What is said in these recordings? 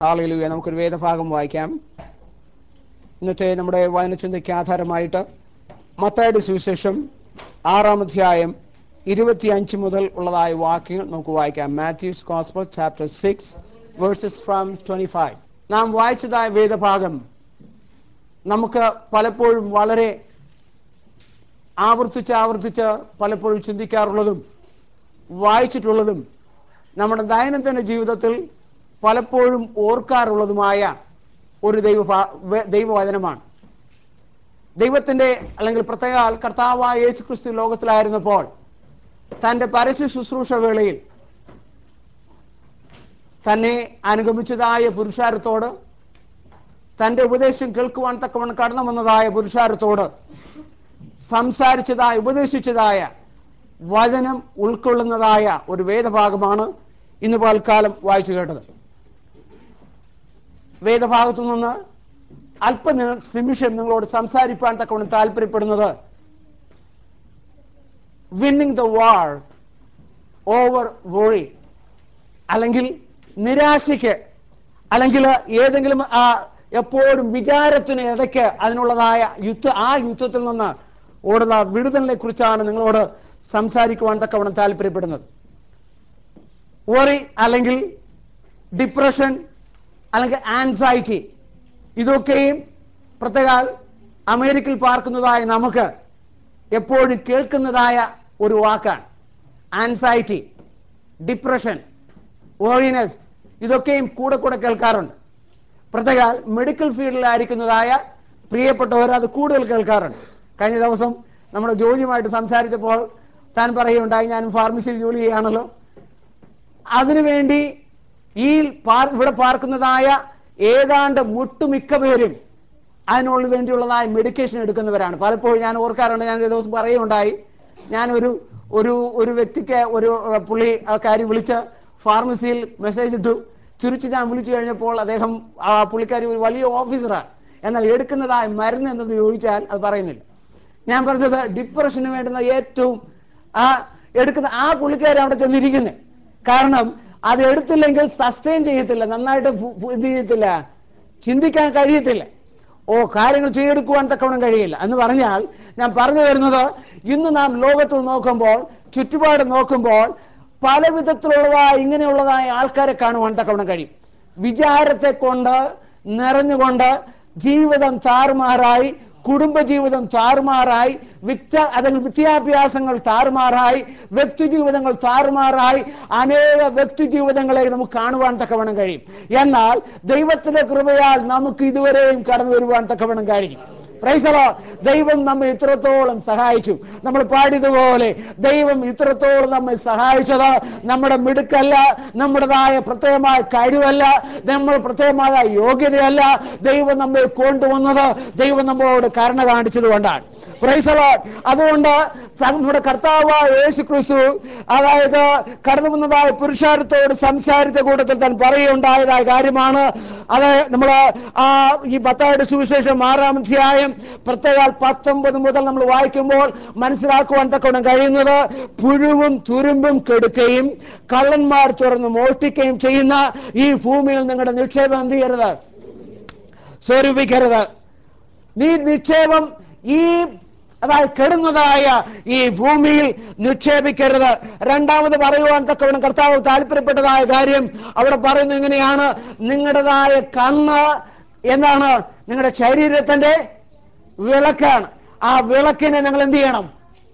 ആളുകളിൽ നമുക്കൊരു വേദഭാഗം വായിക്കാം ഇന്നത്തെ നമ്മുടെ വായനചിന്തയ്ക്ക് ആധാരമായിട്ട് മത്തായുടെ സുവിശേഷം ആറാം അധ്യായം ഇരുപത്തിയഞ്ച് മുതൽ ഉള്ളതായ വാക്യങ്ങൾ നമുക്ക് വായിക്കാം Matthew's gospel chapter six verses from twenty five നാം വായിച്ചതായ വേദഭാഗം നമുക്ക് പലപ്പോഴും വളരെ ആവർത്തിച്ച് ആവർത്തിച്ച് പലപ്പോഴും ചിന്തിക്കാറുള്ളതും വായിച്ചിട്ടുള്ളതും നമ്മുടെ ദൈനംദിന ജീവിതത്തിൽ പലപ്പോഴും ഓർക്കാറുള്ളതുമായ ഒരു ദൈവ ദൈവവചനമാണ് ദൈവത്തിന്റെ അല്ലെങ്കിൽ പ്രത്യേക കർത്താവായ യേശു ക്രിസ്തു ലോകത്തിലായിരുന്നപ്പോൾ തന്റെ പരസ്യ ശുശ്രൂഷ വേളയിൽ തന്നെ അനുഗമിച്ചതായ പുരുഷാരത്തോട് തന്റെ ഉപദേശം കേൾക്കുവാൻ തക്കവണ്ണം കടന്നു വന്നതായ പുരുഷാരത്തോട് സംസാരിച്ചതായ ഉപദേശിച്ചതായ വചനം ഉൾക്കൊള്ളുന്നതായ ഒരു വേദഭാഗമാണ് ഇന്ന് പൽക്കാലം വായിച്ചു കേട്ടത് വേദഭാഗത്തു നിന്ന് അല്പ നിമിഷം നിങ്ങളോട് സംസാരിപ്പാൻ തക്കവണ്ണം താല്പര്യപ്പെടുന്നത് winning the war over worry അല്ലെങ്കിൽ നിരാശയ്ക്ക് അല്ലെങ്കിൽ ഏതെങ്കിലും ആ എപ്പോഴും വിചാരത്തിന് ഇടയ്ക്ക് അതിനുള്ളതായ യുദ്ധ ആ യുദ്ധത്തിൽ നിന്ന് ഓടുന്ന വിടുതലിനെ കുറിച്ചാണ് നിങ്ങളോട് സംസാരിക്കുവാൻ തക്കവണ്ണം താല്പര്യപ്പെടുന്നത് വോറി അല്ലെങ്കിൽ ഡിപ്രഷൻ അല്ലെങ്കിൽ ആൻസൈറ്റി ഇതൊക്കെയും പ്രത്യേക അമേരിക്കയിൽ പാർക്കുന്നതായ നമുക്ക് എപ്പോഴും കേൾക്കുന്നതായ ഒരു വാക്കാണ് ആൻസൈറ്റി ഡിപ്രഷൻ വോറിനെസ് ഇതൊക്കെയും കൂടെ കൂടെ കേൾക്കാറുണ്ട് പ്രത്യേക മെഡിക്കൽ ഫീൽഡിലായിരിക്കുന്നതായ പ്രിയപ്പെട്ടവർ അത് കൂടുതൽ കേൾക്കാറുണ്ട് കഴിഞ്ഞ ദിവസം നമ്മുടെ ജോലിയുമായിട്ട് സംസാരിച്ചപ്പോൾ താൻ പറയുകയുണ്ടായി ഞാൻ ഫാർമസിയിൽ ജോലി ചെയ്യുകയാണല്ലോ അതിനുവേണ്ടി ഈ ഇവിടെ പാർക്കുന്നതായ ഏതാണ്ട് മുട്ടുമിക്ക പേരും അതിനുള്ള വേണ്ടിയുള്ളതായ മെഡിക്കേഷൻ എടുക്കുന്നവരാണ് പലപ്പോഴും ഞാൻ ഓർക്കാറുണ്ട് ഞാൻ ഒരു ദിവസം പറയുകയുണ്ടായി ഞാൻ ഒരു ഒരു ഒരു വ്യക്തിക്ക് ഒരു പുള്ളി ആ കാര്യം വിളിച്ച് ഫാർമസിയിൽ മെസ്സേജ് ഇട്ടു തിരിച്ച് ഞാൻ വിളിച്ചു കഴിഞ്ഞപ്പോൾ അദ്ദേഹം ആ പുള്ളിക്കാരി ഒരു വലിയ ഓഫീസറാണ് എന്നാൽ എടുക്കുന്നതായ മരുന്ന് എന്തെന്ന് ചോദിച്ചാൽ അത് പറയുന്നില്ല ഞാൻ പറഞ്ഞത് ഡിപ്രഷന് വേണ്ടുന്ന ഏറ്റവും ആ എടുക്കുന്ന ആ പുള്ളിക്കാരി അവിടെ ചെന്നിരിക്കുന്നത് കാരണം അത് എടുത്തില്ലെങ്കിൽ സസ്റ്റെയിൻ ചെയ്യത്തില്ല നന്നായിട്ട് എന്ത് ചെയ്യത്തില്ല ചിന്തിക്കാൻ കഴിയത്തില്ല ഓ കാര്യങ്ങൾ ചെയ്തെടുക്കുവാൻ തക്കവണ്ണം കഴിയില്ല എന്ന് പറഞ്ഞാൽ ഞാൻ പറഞ്ഞു വരുന്നത് ഇന്ന് നാം ലോകത്തിൽ നോക്കുമ്പോൾ ചുറ്റുപാട് നോക്കുമ്പോൾ പല വിധത്തിലുള്ളതായ ഇങ്ങനെയുള്ളതായ ആൾക്കാരെ കാണുവാൻ തക്കവണ്ണം കഴിയും വിചാരത്തെ കൊണ്ട് നിറഞ്ഞുകൊണ്ട് ജീവിതം താറുമാറായി കുടുംബജീവിതം താറുമാറായി വിക്ത അല്ലെങ്കിൽ വിദ്യാഭ്യാസങ്ങൾ താറുമാറായി വ്യക്തിജീവിതങ്ങൾ താറുമാറായി അനേക വ്യക്തിജീവിതങ്ങളെ നമുക്ക് കാണുവാൻ തക്കവണ്ണം കഴിയും എന്നാൽ ദൈവത്തിന്റെ കൃപയാൽ നമുക്ക് ഇതുവരെയും കടന്നു വരുവാൻ തക്കവണ്ണം കഴിയും പ്രൈസലോ ദൈവം നമ്മെ ഇത്രത്തോളം സഹായിച്ചു നമ്മൾ പാടിയതുപോലെ ദൈവം ഇത്രത്തോളം നമ്മെ സഹായിച്ചത് നമ്മുടെ മിടുക്കല്ല നമ്മുടേതായ പ്രത്യേകമായ കഴിവല്ല നമ്മൾ പ്രത്യേകമായ യോഗ്യതയല്ല ദൈവം നമ്മെ കൊണ്ടുവന്നത് ദൈവം നമ്മളോട് കരുണ കാണിച്ചത് കൊണ്ടാണ് പ്രൈസലോ അതുകൊണ്ട് നമ്മുടെ കർത്താവായ യേശു ക്രിസ്തു അതായത് കടന്നു വന്നതായ പുരുഷാരത്തോട് സംസാരിച്ച കൂട്ടത്തിൽ താൻ പറയുണ്ടായതായ കാര്യമാണ് അത് നമ്മൾ ആ ഈ പത്തായുടെ സുവിശേഷം ആറാം അധ്യായം പ്രത്യേക പത്തൊമ്പത് മുതൽ നമ്മൾ വായിക്കുമ്പോൾ മനസ്സിലാക്കുവാൻ തക്കവണ്ണം കഴിയുന്നത് പുഴുവും തുരുമ്പും കെടുക്കുകയും കള്ളന്മാർ തുറന്ന് മോഷ്ടിക്കുകയും ചെയ്യുന്ന ഈ ഭൂമിയിൽ നിങ്ങളുടെ നിക്ഷേപം എന്ത് ചെയ്യരുത് സ്വരൂപിക്കരുത് നീ നിക്ഷേപം ഈ അതായത് കെടുന്നതായ ഈ ഭൂമിയിൽ നിക്ഷേപിക്കരുത് രണ്ടാമത് പറയുവാൻ തക്കവണ്ണം കർത്താവ് താല്പര്യപ്പെട്ടതായ കാര്യം അവിടെ പറയുന്നത് എങ്ങനെയാണ് നിങ്ങളുടേതായ കണ്ണ് എന്താണ് നിങ്ങളുടെ ശരീരത്തിന്റെ വിളക്കാണ് ആ വിളക്കിനെ നിങ്ങൾ എന്ത് ചെയ്യണം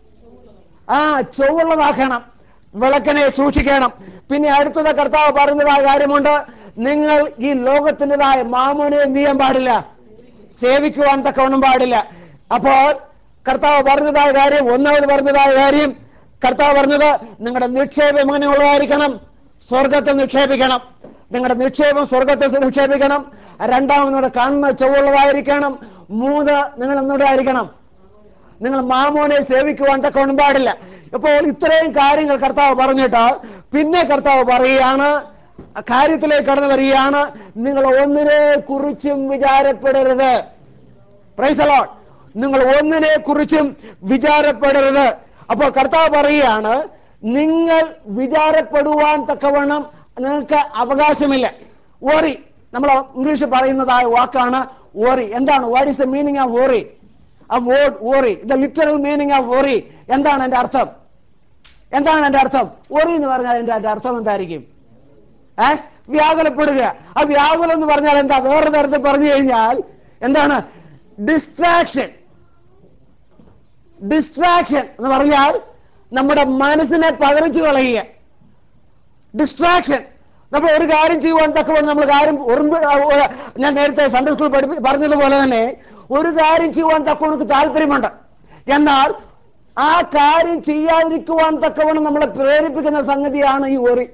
ആ ചൊവ്വുള്ളതാക്കണം വിളക്കിനെ സൂക്ഷിക്കണം പിന്നെ അടുത്തത് കർത്താവ് പറയുന്നതായ കാര്യമുണ്ട് നിങ്ങൾ ഈ ലോകത്തിൻ്റെതായ മാമോനെ എന്ത് ചെയ്യാൻ പാടില്ല സേവിക്കുവാൻ തക്കവണ്ണം പാടില്ല അപ്പോൾ കർത്താവ് പറഞ്ഞതായ കാര്യം ഒന്നാമത് പറഞ്ഞതായ കാര്യം കർത്താവ് പറഞ്ഞത് നിങ്ങളുടെ നിക്ഷേപം എങ്ങനെയുള്ളതായിരിക്കണം സ്വർഗത്തിൽ നിക്ഷേപിക്കണം നിങ്ങളുടെ നിക്ഷേപം സ്വർഗത്തിൽ നിക്ഷേപിക്കണം രണ്ടാമത് നിങ്ങളുടെ കണ്ണ് ചൊവ്വുള്ളതായിരിക്കണം മൂന്ന് നിങ്ങൾ എന്തുകൊണ്ടായിരിക്കണം നിങ്ങൾ മാമോനെ സേവിക്കുവാൻ തക്കവണ്ണം പാടില്ല ഇപ്പോൾ ഇത്രയും കാര്യങ്ങൾ കർത്താവ് പറഞ്ഞിട്ട് പിന്നെ കർത്താവ് പറയുകയാണ് കാര്യത്തിലേക്ക് കടന്നു വരികയാണ് നിങ്ങൾ ഒന്നിനെ കുറിച്ചും വിചാരപ്പെടരുത് പ്രൈസലോൺ നിങ്ങൾ ഒന്നിനെ കുറിച്ചും വിചാരപ്പെടരുത് അപ്പോൾ കർത്താവ് പറയുകയാണ് നിങ്ങൾ വിചാരപ്പെടുവാൻ തക്കവണ്ണം നിങ്ങൾക്ക് അവകാശമില്ല വറി നമ്മൾ ഇംഗ്ലീഷിൽ പറയുന്നതായ വാക്കാണ് ഓറി എന്താണ് what is the meaning of worry ആ word worry the literal meaning of worry എന്താണ് എന്റെ അർത്ഥം എന്താണ് എന്റെ അർത്ഥം ഓറി എന്ന് പറഞ്ഞാൽ എന്റെ എന്റെ അർത്ഥം എന്തായിരിക്കും ഏ വ്യാകുലപ്പെടുക ആ വ്യാകുലം എന്ന് പറഞ്ഞാൽ എന്താ വേറെ തരത്തിൽ പറഞ്ഞു കഴിഞ്ഞാൽ എന്താണ് ഡിസ്ട്രാക്ഷൻ ഡിസ്ട്രാക്ഷൻ എന്ന് പറഞ്ഞാൽ നമ്മുടെ മനസ്സിനെ പകർച്ചു കളയുക ഡിസ്ട്രാക്ഷൻ നമ്മൾ ഒരു കാര്യം ചെയ്യുവാൻ തക്കവണ്ണം നമ്മൾ കാര്യം ഉറുമ്പ് ഞാൻ നേരത്തെ സൺഡേ സ്കൂൾ പഠിപ്പി പറഞ്ഞതുപോലെ തന്നെ ഒരു കാര്യം ചെയ്യുവാൻ തക്കവണ്ണം താല്പര്യമുണ്ട് എന്നാൽ ആ കാര്യം ചെയ്യാതിരിക്കുവാൻ തക്കവണ്ണം നമ്മളെ പ്രേരിപ്പിക്കുന്ന സംഗതിയാണ് ഈ ഓറി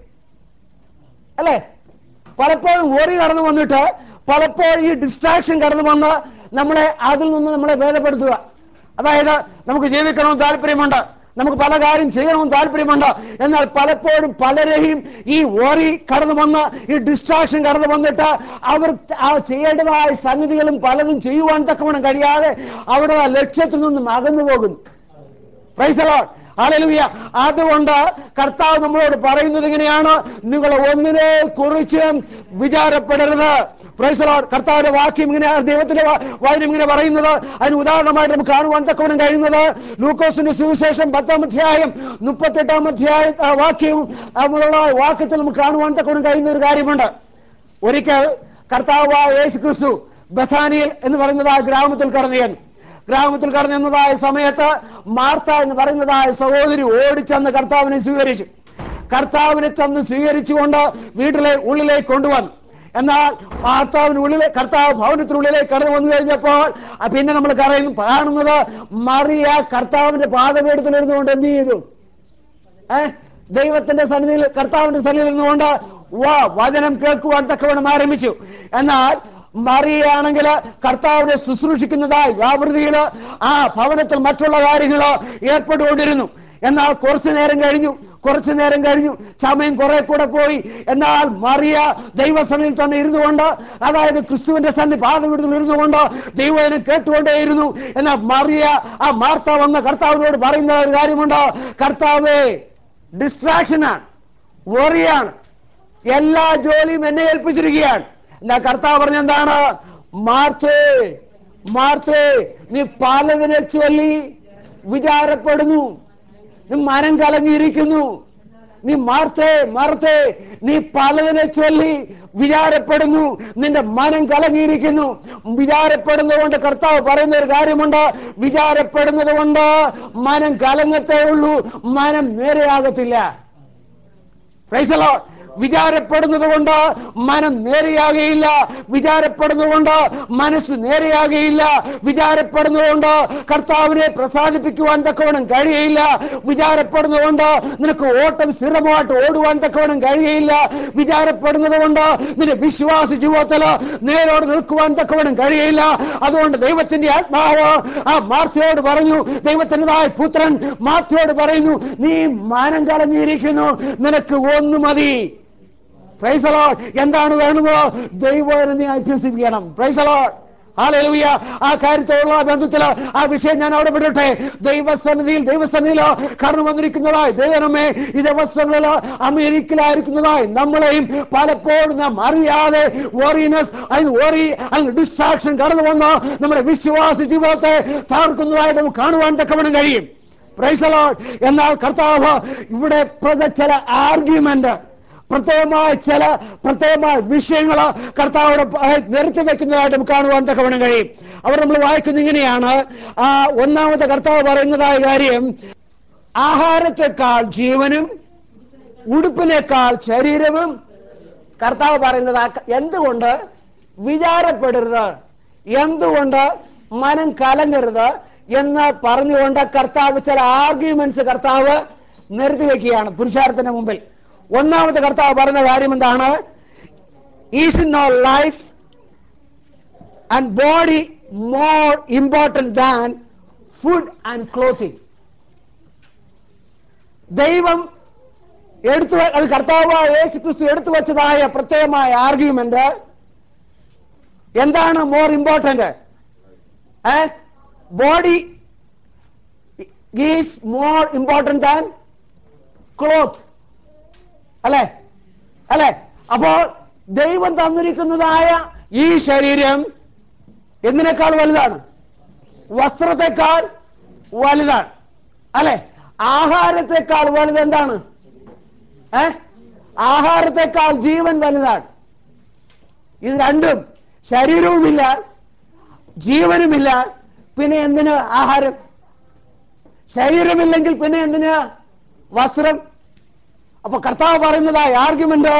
അല്ലേ പലപ്പോഴും ഓറി കടന്നു വന്നിട്ട് പലപ്പോഴും ഈ ഡിസ്ട്രാക്ഷൻ കടന്നു വന്ന് നമ്മളെ അതിൽ നിന്ന് നമ്മളെ ഭേദപ്പെടുത്തുക അതായത് നമുക്ക് ജീവിക്കണമെന്ന് താല്പര്യമുണ്ട് നമുക്ക് പല കാര്യം ചെയ്യണമെന്ന് താല്പര്യമുണ്ട് എന്നാൽ പലപ്പോഴും പലരെയും ഈ ഓറി കടന്നു വന്ന് ഈ ഡിസ്ട്രാക്ഷൻ കടന്നു വന്നിട്ട് അവർ ആ ചെയ്യേണ്ടതായ സംഗതികളും പലതും ചെയ്യുവാൻ തക്കവണ്ണം കഴിയാതെ അവരുടെ ആ ലക്ഷ്യത്തിൽ നിന്നും അകന്നു പോകുന്നു Praise the Lord. Hallelujah. അതുകൊണ്ട് കർത്താവ് നമ്മളോട് പറയുന്നത് ഇങ്ങനെയാണ് നിങ്ങൾ ഒന്നിനെ കുറിച്ച് വിചാരപ്പെടരുത് Praise the Lord. കർത്താവിന്റെ വാക്യം ഇങ്ങനെ ദൈവത്തിന്റെ വാ- വായന ഇങ്ങനെ പറയുന്നത് അതിന് ഉദാഹരണമായിട്ട് നമുക്ക് കാണുവാൻ തക്കവണ്ണം കഴിയുന്നത് ലൂക്കോസിന്റെ സുവിശേഷം പത്താം അധ്യായം മുപ്പത്തെട്ടാം അധ്യായ ആ വാക്യവും നമ്മളുള്ള വാക്യത്തിൽ നമുക്ക് കാണുവാൻ തക്കവണ്ണം കഴിയുന്ന ഒരു കാര്യമുണ്ട് ഒരിക്കൽ കർത്താവായ യേശു ക്രിസ്തു ബഥാനിയൽ എന്ന് പറയുന്നത് ആ ഗ്രാമത്തിൽ കടന്നു ചെന്നു ഗ്രാമത്തിൽ കടന്നു ചെന്നതായ സമയത്ത് മാർത്ത എന്ന് പറയുന്നതായ സഹോദരി ഓടിച്ചെന്ന് കർത്താവിനെ സ്വീകരിച്ചു കർത്താവിനെ ചെന്ന് സ്വീകരിച്ചുകൊണ്ട് വീട്ടിലെ ഉള്ളിലേക്ക് കൊണ്ടുവന്നു എന്നാൽ മാർത്താവിന് ഉള്ളിലെ കർത്താവ് ഭവനത്തിനുള്ളിലേക്ക് കടന്നു വന്നു കഴിഞ്ഞപ്പോൾ ആ പിന്നെ നമ്മൾ പറയുന്നു കാണുന്നത് മറിയ കർത്താവിന്റെ പാദപീഠത്തിൽ ഇരുന്നുകൊണ്ട് എന്ത് ചെയ്തു ഏ ദൈവത്തിന്റെ സന്നിധിയിൽ കർത്താവിന്റെ സന്നിധിയിൽ നിന്നുകൊണ്ട് വാ വചനം കേൾക്കുവാൻ തക്കവണ്ണം ആരംഭിച്ചു എന്നാൽ മറിയാണെങ്കിൽ കർത്താവിനെ ശുശ്രൂഷിക്കുന്നതായി വ്യാപൃതിയിൽ ആ ഭവനത്തിൽ മറ്റുള്ള കാര്യങ്ങൾ ഏർപ്പെട്ടുകൊണ്ടിരുന്നു എന്നാൽ കുറച്ചു നേരം കഴിഞ്ഞു കുറച്ചു നേരം കഴിഞ്ഞു സമയം കുറെ കൂടെ പോയി എന്നാൽ മറിയ ദൈവസഭയിൽ തന്നെ ഇരുന്നുകൊണ്ട് അതായത് ക്രിസ്തുവിന്റെ സന്നി പാതവിടുതൽ ഇരുന്നുകൊണ്ട് ദൈവനെ കേട്ടുകൊണ്ടേയിരുന്നു എന്നാൽ മറിയ ആ മാർത്ത വന്ന കർത്താവിനോട് പറയുന്ന ഒരു കാര്യമുണ്ട് കർത്താവേ ഡിസ്ട്രാക്ഷനാണ് വറിയാണ് എല്ലാ ജോലിയും എന്നെ ഏൽപ്പിച്ചിരിക്കുകയാണ് എന്നാ കർത്താവ് പറഞ്ഞ എന്താണ് മാർത്തേ മാർത്തേ നീ പലതിനെ ചൊല്ലി വിചാരപ്പെടുന്നു നീ മനം കലങ്ങിയിരിക്കുന്നു നീ മാർത്തേ മാർത്തേ നീ പലതിനെ ചൊല്ലി വിചാരപ്പെടുന്നു നിന്റെ മനം കലങ്ങിയിരിക്കുന്നു വിചാരപ്പെടുന്നത് കൊണ്ട് കർത്താവ് പറയുന്ന ഒരു കാര്യമുണ്ട് വിചാരപ്പെടുന്നത് കൊണ്ട് മനം കലങ്ങത്തേ ഉള്ളൂ മനം നേരെയാകത്തില്ല Praise the Lord. വിചാരപ്പെടുന്നത് കൊണ്ട് മനം നേരെയാകുകയില്ല വിചാരപ്പെടുന്നത് കൊണ്ട് മനസ്സ് നേരെയാകുകയില്ല വിചാരപ്പെടുന്നത് കൊണ്ട് കർത്താവിനെ പ്രസാദിപ്പിക്കുവാൻ തക്കവണ്ണം കഴിയയില്ല വിചാരപ്പെടുന്നത് കൊണ്ട് നിനക്ക് ഓട്ടം സ്ഥിരമായിട്ട് ഓടുവാൻ തക്കവണ്ണം കഴിയയില്ല വിചാരപ്പെടുന്നത് കൊണ്ട് നിന്റെ വിശ്വാസ ജീവിതത്തിൽ നേരോട് നിൽക്കുവാൻ തക്കവണ്ണം കഴിയയില്ല അതുകൊണ്ട് ദൈവത്തിന്റെ ആത്മാവ് ആ മാർത്തയോട് പറഞ്ഞു ദൈവത്തിൻ്റെതായ പുത്രൻ മാർത്തയോട് പറയുന്നു നീ മാനം കളഞ്ഞിരിക്കുന്നു നിനക്ക് ഒന്ന് മതി പ്രൈസ് അലോട്ട് എന്താണ് വേണ്ടത് ദൈവം നീ അഭ്യസിപ്പിക്കണം പ്രൈസ് അലോട്ട് ഹാലൂയ ആ കാര്യത്തോടുള്ള ബന്ധത്തിൽ ആ വിഷയം ഞാൻ അവിടെ വിടട്ടെ ദൈവസന്നിധിയിൽ ദൈവസന്നിധിയിൽ കടന്നു വന്നിരിക്കുന്നതായി ദൈവമേ ഈ ദിവസങ്ങളിൽ അമേരിക്കയിലായിരിക്കുന്നതായി നമ്മളെയും പലപ്പോഴും നാം അറിയാതെ ഓറിയനസ് അതിന് ഓറി അതിന് ഡിസ്ട്രാക്ഷൻ കടന്നു വന്ന് നമ്മുടെ വിശ്വാസ ജീവിതത്തെ തകർക്കുന്നതായിട്ട് നമുക്ക് കാണുവാൻ തക്കവണ്ണം കഴിയും പ്രൈസ് അലോട്ട് എന്നാൽ കർത്താവ് ഇവിടെ പ്രത- ചില ആർഗ്യുമെന്റ് പ്രത്യേകമായ ചില പ്രത്യേകമായ വിഷയങ്ങൾ കർത്താവിടെ നിരത്തി വെക്കുന്നതായിട്ട് നമുക്ക് കാണുവാൻ തക്കവണ്ണം കഴിയും അവിടെ നമ്മൾ വായിക്കുന്ന ഇങ്ങനെയാണ് ആ ഒന്നാമത്തെ കർത്താവ് പറയുന്നതായ കാര്യം ആഹാരത്തെക്കാൾ ജീവനും ഉടുപ്പിനേക്കാൾ ശരീരവും കർത്താവ് പറയുന്നത് ആ- എന്തുകൊണ്ട് വിചാരപ്പെടരുത് എന്തുകൊണ്ട് മനം കലങ്ങരുത് എന്ന് പറഞ്ഞുകൊണ്ട് കർത്താവ് ചില ആർഗ്യുമെന്റ്സ് കർത്താവ് നിരത്തി വെക്കുകയാണ് പുരുഷാരത്തിന്റെ മുമ്പിൽ ഒന്നാമത്തെ കർത്താവ് പറയുന്ന കാര്യം എന്താണ് is in nor life and body more important than food and clothing ദൈവം എടുത്തു വെ- അത് കർത്താവ് യേശു ക്രിസ്തു എടുത്തു വെച്ചതായ പ്രത്യേകമായ ആർഗ്യുമെന്റ് എന്താണ് more important body is more important than cloth അല്ലെ അല്ലെ അപ്പോൾ ദൈവം തന്നിരിക്കുന്നതായ ഈ ശരീരം എന്തിനേക്കാൾ വലുതാണ് വസ്ത്രത്തെക്കാൾ വലുതാണ് അല്ലെ ആഹാരത്തെക്കാൾ വലുത് എന്താണ് ഏ ആഹാരത്തെക്കാൾ ജീവൻ വലുതാണ് ഇത് രണ്ടും ശരീരവുമില്ല ജീവനുമില്ല പിന്നെ എന്തിന് ആഹാരം ശരീരമില്ലെങ്കിൽ പിന്നെ എന്തിന് വസ്ത്രം അപ്പൊ കർത്താവ് പറയുന്നതായ ആർഗ്യുമെന്റ്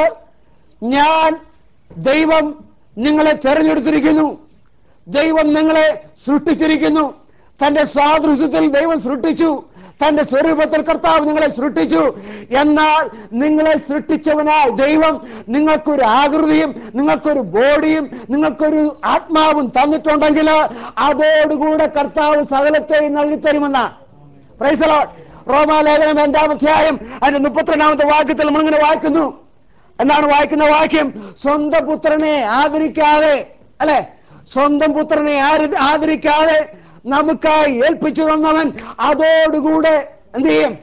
ഞാൻ ദൈവം നിങ്ങളെ തെരഞ്ഞെടുത്തിരിക്കുന്നു ദൈവം നിങ്ങളെ സൃഷ്ടിച്ചിരിക്കുന്നു തന്റെ സാദൃശ്യത്തിൽ ദൈവം സൃഷ്ടിച്ചു തന്റെ സ്വരൂപത്തിൽ കർത്താവ് നിങ്ങളെ സൃഷ്ടിച്ചു എന്നാൽ നിങ്ങളെ സൃഷ്ടിച്ചവനായി ദൈവം നിങ്ങൾക്കൊരു ആകൃതിയും നിങ്ങൾക്കൊരു ബോഡിയും നിങ്ങൾക്കൊരു ആത്മാവും തന്നിട്ടുണ്ടെങ്കിൽ അതോടുകൂടെ കർത്താവ് സകലത്തെയും നൽകിത്തരുമെന്നാണ് പ്രൈസ് ലോർഡ് റോമാലേഖനം രണ്ടാം അധ്യായം അതിന്റെ മുപ്പത്തിരണ്ടാമത്തെ വാക്യത്തിൽ നമ്മളിങ്ങനെ വായിക്കുന്നു എന്താണ് വായിക്കുന്ന വാക്യം സ്വന്തം പുത്രനെ ആദരിക്കാതെ അല്ലെ സ്വന്തം പുത്രനെ ആര് ആദരിക്കാതെ നമുക്കായി ഏൽപ്പിച്ചു തന്നവൻ അതോടുകൂടെ എന്ത് ചെയ്യും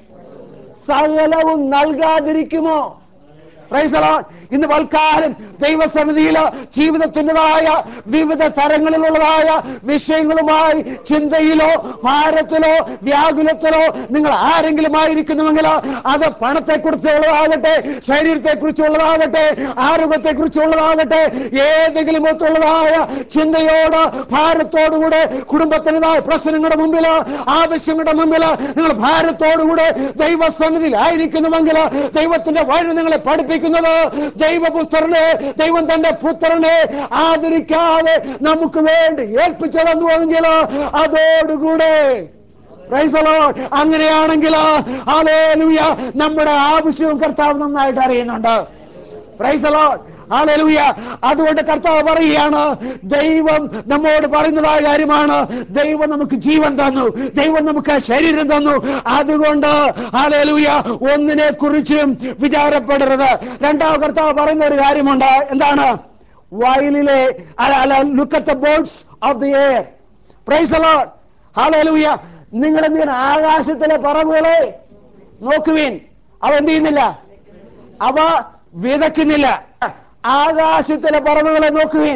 സകലവും നൽകാതിരിക്കുമോ Praise the Lord. ഇന്ന് വൽക്കാലം ദൈവസന്നിധിയില് ജീവിതത്തിൻ്റെതായ വിവിധ തരങ്ങളിലുള്ളതായ വിഷയങ്ങളുമായി ചിന്തയിലോ ഭാരത്തിലോ വ്യാകുലത്തിലോ നിങ്ങൾ ആരെങ്കിലും ആയിരിക്കുന്നുവെങ്കിൽ അത് പണത്തെ കുറിച്ചുള്ളതാകട്ടെ ശരീരത്തെ കുറിച്ചുള്ളതാകട്ടെ ആരോഗ്യത്തെ കുറിച്ചുള്ളതാകട്ടെ ഏതെങ്കിലും ഒത്തുള്ളതായ ചിന്തയോട് ഭാരത്തോടുകൂടെ കുടുംബത്തിൻ്റെതായ പ്രശ്നങ്ങളുടെ മുമ്പിൽ ആവശ്യങ്ങളുടെ മുമ്പിൽ നിങ്ങൾ ഭാരത്തോടുകൂടെ ദൈവസന്നിധിയിൽ ആയിരിക്കുന്നുവെങ്കിൽ ദൈവത്തിന്റെ വഴി നിങ്ങളെ പഠിപ്പിക്കുന്നത് ദൈവപുത്രനെ ദൈവം തന്റെ പുത്രനെ ആദരിക്കാതെ നമുക്ക് വേണ്ടി ഏൽപ്പിച്ചു തന്നുവെങ്കിൽ അതോടുകൂടെ Praise the Lord. അങ്ങനെയാണെങ്കിൽ ഹല്ലേലൂയ നമ്മുടെ ആവശ്യവും കർത്താവ് നന്നായിട്ട് അറിയുന്നുണ്ട് Praise the Lord. ഹല്ലേലൂയ അതുകൊണ്ട് കർത്താവ് പറയുകയാണ് ദൈവം നമ്മോട് പറയുന്നതായ കാര്യമാണ് ദൈവം നമുക്ക് ജീവൻ തന്നു ദൈവം നമുക്ക് ശരീരം തന്നു അതുകൊണ്ട് ഹല്ലേലൂയ ഒന്നിനെ കുറിച്ചും വിചാരപ്പെടരുത് രണ്ടാം കർത്താവ് പറയുന്ന ഒരു കാര്യമുണ്ട് എന്താണ് വയലിലെ look at the birds of the air praise the Lord. Hallelujah നിങ്ങൾ എന്ത് ചെയ്യണം ആകാശത്തിലെ പറവുകളെ നോക്കുവീൻ അവ എന്ത് ചെയ്യുന്നില്ല അവ വിതയ്ക്കുന്നില്ല ആകാശത്തിലെ പറവുകളെ നോക്കുവീൻ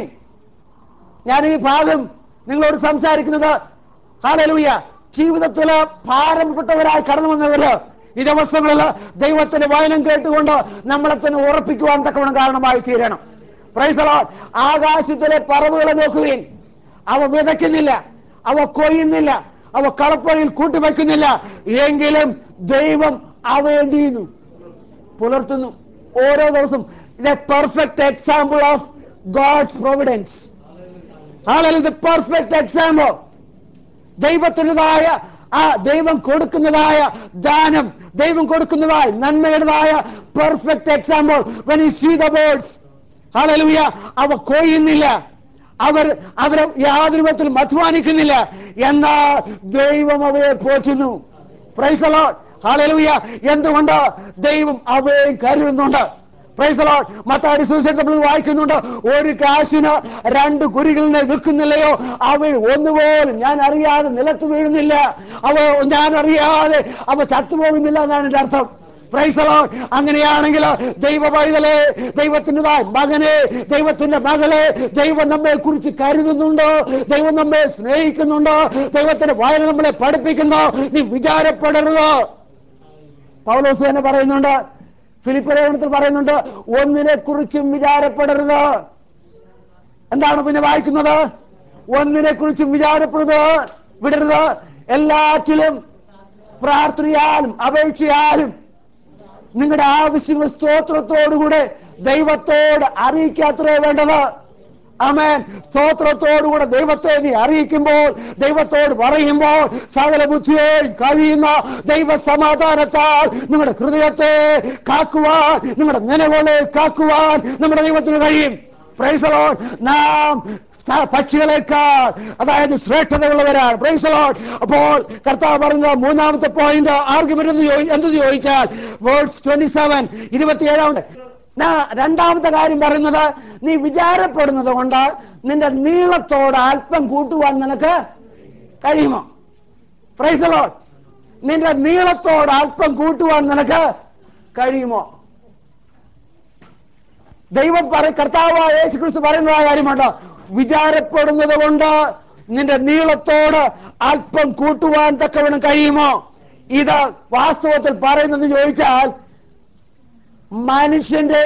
ഞാൻ ഈ ഭാഗം നിങ്ങളോട് സംസാരിക്കുന്നത് ഹാലലൂയ ജീവിതത്തില് ഭാരപ്പെട്ടവരായി കടന്നു വന്നവര് ഈ ദിവസങ്ങളില് ദൈവത്തിന്റെ വചനം കേട്ടുകൊണ്ട് നമ്മളെ തന്നെ ഉറപ്പിക്കുവാൻ തക്കവണ്ണം കാരണമായി തീരണം Praise the Lord. ആകാശത്തിലെ പറവുകളെ നോക്കുവീൻ അവ വിതയ്ക്കുന്നില്ല അവ കൊയ്യുന്നില്ല അവ കളപ്പുറയിൽ കൂട്ടിവെക്കുന്നില്ല എങ്കിലും ദൈവം അവ എന്ത് ചെയ്യുന്നു പുലർത്തുന്നു ഓരോ ദിവസം ഇത് perfect example of God's providence ഹാലൽ പെർഫെക്റ്റ് എക്സാമ്പിൾ ദൈവത്തിൻ്റെതായ ആ ദൈവം കൊടുക്കുന്നതായ ദാനം ദൈവം കൊടുക്കുന്നതായ നന്മയുടേതായ perfect example when you see the birds hallelujah അവ കൊയ്യുന്നില്ല അവർ അവരെ യാതൊരു വിധത്തിലും അധ്വാനിക്കുന്നില്ല എന്നാൽ ദൈവം അവയെ പോറ്റുന്നു പ്രൈസ് ലോഡ് ഹല്ലേലൂയ എന്തുകൊണ്ട് ദൈവം അവയെ കരുതുന്നുണ്ട് പ്രൈസ് ലോഡ് മത്താടി സുവിശേഷം നമ്മൾ വായിക്കുന്നുണ്ട് ഒരു കാശിന് രണ്ട് കുരികളിനെ വിൽക്കുന്നില്ലയോ അവ ഒന്നുപോലും ഞാൻ അറിയാതെ നിലത്ത് വീഴുന്നില്ല അവ ഞാൻ അറിയാതെ അവ ചത്തുപോകുന്നില്ല എന്നാണ് എന്റെ അർത്ഥം Praise the Lord. അങ്ങനെയാണെങ്കിൽ ദൈവ പൈതലെ ദൈവത്തിൻ്റെതായ മകനെ ദൈവത്തിന്റെ മകളെ ദൈവം നമ്മെ കുറിച്ച് കരുതുന്നുണ്ടോ ദൈവം നമ്മെ സ്നേഹിക്കുന്നുണ്ടോ ദൈവത്തിന്റെ വായന നമ്മളെ പഠിപ്പിക്കുന്നോ നീ വിചാരപ്പെടരുത് പൗലോസ് തന്നെ പറയുന്നുണ്ട് ഫിലിപ്പ് ലേഖനത്തിൽ പറയുന്നുണ്ട് ഒന്നിനെ കുറിച്ചും വിചാരപ്പെടരുത് എന്താണ് പിന്നെ വായിക്കുന്നത് ഒന്നിനെ കുറിച്ചും വിചാരപ്പെടുന്നത് വിടരുത് എല്ലാറ്റിലും പ്രാർത്ഥനയാലും അപേക്ഷയാലും നിങ്ങളുടെ ആവശ്യങ്ങൾ സ്തോത്രത്തോടുകൂടെ ദൈവത്തോട് അറിയിക്കാത്രേ വേണ്ടത് അമേൻ സ്തോത്രത്തോടുകൂടെ ദൈവത്തെ നീ അറിയിക്കുമ്പോൾ ദൈവത്തോട് പറയുമ്പോൾ സകല ബുദ്ധിയെയും കഴിയുന്ന ദൈവ സമാധാനത്താൽ നിങ്ങളുടെ ഹൃദയത്തെ കാക്കുവാൻ നിങ്ങളുടെ നിലവുകളെ കാക്കുവാൻ നമ്മുടെ ദൈവത്തിന് കഴിയും പ്രൈസലോൺ നാം സ- പക്ഷികളെക്കാൾ അതായത് ശ്രേഷ്ഠതയുള്ളവരാണ് പ്രൈസ് ലോഡ് അപ്പോൾ കർത്താവ് പറഞ്ഞ മൂന്നാമത്തെ പോയിന്റ് ആർഗ്യുമെന്റ് എന്ന് ചോദി- എന്ത് ചോദിച്ചാൽ വേർഡ്സ് ട്വന്റി സെവൻ ഇരുപത്തിയേഴാമത്തെ നാ- രണ്ടാമത്തെ കാര്യം പറയുന്നത് നീ വിചാരപ്പെടുന്നത് കൊണ്ട് നിന്റെ നീളത്തോട് അല്പം കൂട്ടുവാൻ നിനക്ക് കഴിയുമോ പ്രൈസ് ലോഡ് നിന്റെ നീളത്തോട് അല്പം കൂട്ടുവാൻ നിനക്ക് കഴിയുമോ ദൈവം പറ കർത്താവായ യേശു ക്രിസ്തു പറയുന്നതായ കാര്യമുണ്ട് വിചാരപ്പെടുന്നത് കൊണ്ട് നിന്റെ നീളത്തോട് അല്പം കൂട്ടുവാൻ തക്കവണ്ണം കഴിയുമോ ഇത് വാസ്തവത്തിൽ പറയുന്നത് ചോദിച്ചാൽ മനുഷ്യന്റെ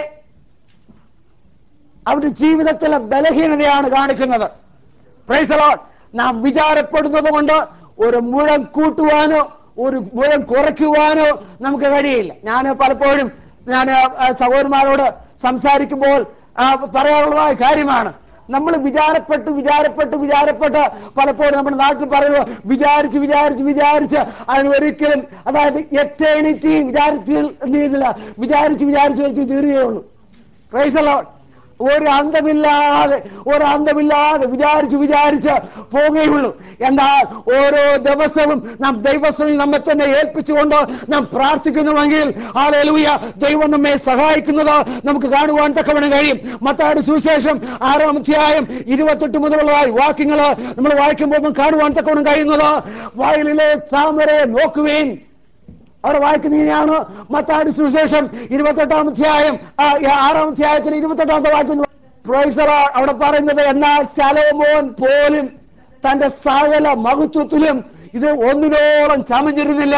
അവരുടെ ജീവിതത്തിലെ ബലഹീനതയാണ് കാണിക്കുന്നത് Praise the Lord. നാം വിചാരപ്പെടുന്നത് കൊണ്ട് ഒരു മുഴം കൂട്ടുവാനോ ഒരു മുഴം കുറയ്ക്കുവാനോ നമുക്ക് കഴിയില്ല ഞാൻ പലപ്പോഴും ഞാൻ സഹോദരന്മാരോട് സംസാരിക്കുമ്പോൾ ആ, പറയാനുള്ളതായ കാര്യമാണ് നമ്മൾ വിചാരപ്പെട്ട് വിചാരപ്പെട്ട് വിചാരപ്പെട്ട് പലപ്പോഴും നമ്മുടെ നാട്ടിൽ പറയുന്നത് വിചാരിച്ച് വിചാരിച്ച് വിചാരിച്ച് അതിന് ഒരിക്കലും അതായത് എറ്റേണിറ്റി വിചാരിച്ച് എന്ത് ചെയ്യുന്നില്ല വിചാരിച്ച് വിചാരിച്ച് വെച്ച് തീരുകയുള്ളൂ പ്രൈസ് ലോഡ് ഒരു അന്തമില്ലാതെ ഒരു അന്തമില്ലാതെ വിചാരിച്ച് വിചാരിച്ച് പോവുകയുള്ളൂ എന്നാൽ ഓരോ ദിവസവും നാം ദൈവസ്ഥയിൽ നമ്മെ തന്നെ ഏൽപ്പിച്ചുകൊണ്ട് നാം പ്രാർത്ഥിക്കുന്നുവെങ്കിൽ ആളുയ ദൈവം നമ്മെ സഹായിക്കുന്നത് നമുക്ക് കാണുവാൻ തക്കവണ്ണം കഴിയും മത്താട് സുവിശേഷം ആറാം അധ്യായം ഇരുപത്തെട്ട് മുതലുള്ള വാക്യങ്ങൾ നമ്മൾ വായിക്കുമ്പോൾ നമുക്ക് കാണുവാൻ തക്കവണ്ണം കഴിയുന്നത് വയലിലെ താമരെ നോക്കുവേൻ അവിടെ വായിക്കുന്ന ഇങ്ങനെയാണ് മത്താടി സുവിശേഷം ഇരുപത്തെട്ടാം അധ്യായം ആ, ഈ ആറാം അധ്യായത്തിന് ഇരുപത്തെട്ടാമത്തെ വാക്യം Praise the Lord. അവിടെ പറയുന്നത് എന്നാൽ ശലോമോൻ പോലും തന്റെ സകല മഹത്വത്തിലും ഇത് ഒന്നിനോളം ചമഞ്ഞിരുന്നില്ല